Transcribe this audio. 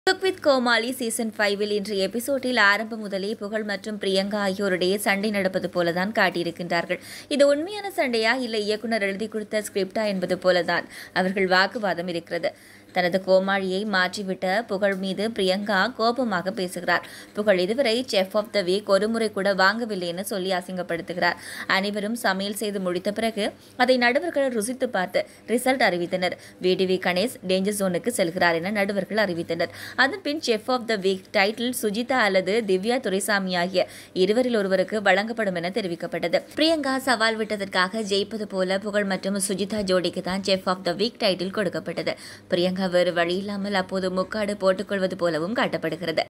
cook with Komali season ஃபைவில் இன்றைய எபிசோடில் ஆரம்பம் முதலே புகழ் மற்றும் பிரியங்கா ஆகியோருடைய சண்டை நடப்பது போலதான் காட்டியிருக்கின்றார்கள் இது உண்மையான சண்டையா இல்லை இயக்குனர் எழுதி கொடுத்த ஸ்கிரிப்டா என்பது போலதான் அவர்கள் வாக்குவாதம் இருக்கிறது தனது கோமாளியை மாற்றிவிட்ட புகழ் மீது பிரியங்கா கோபமாக பேசுகிறார் புகழ் இதுவரை செஃப் ஆஃப் த வீக் ஒரு முறை கூட வாங்கவில்லை என சொல்லி அசிங்கப்படுத்துகிறார் அனைவரும் சமையல் செய்து முடித்த பிறகு அதை நடுவர்கள் ருசித்து பார்த்து ரிசல்ட் அறிவித்தனர் விடிவி கணேஷ் டேஞ்சர் ஜோனுக்கு செல்கிறார் என நடுவர்கள் அறிவித்தனர் அதன் பின் chef of the week title Sujitha அல்லது திவ்யா துரைசாமி ஆகிய இருவரில் ஒருவருக்கு வழங்கப்படும் என தெரிவிக்கப்பட்டது பிரியங்கா சவால் விட்டதற்காக ஜெயிப்பது போல புகழ் மற்றும் சுஜிதா ஜோடிக்கு தான் chef of the week title கொடுக்கப்பட்டது பிரியங்கா வேறு வழி இல்லாமல் அப்போது முக்காடு போட்டுக்கொள்வது போலவும் காட்டப்படுகிறது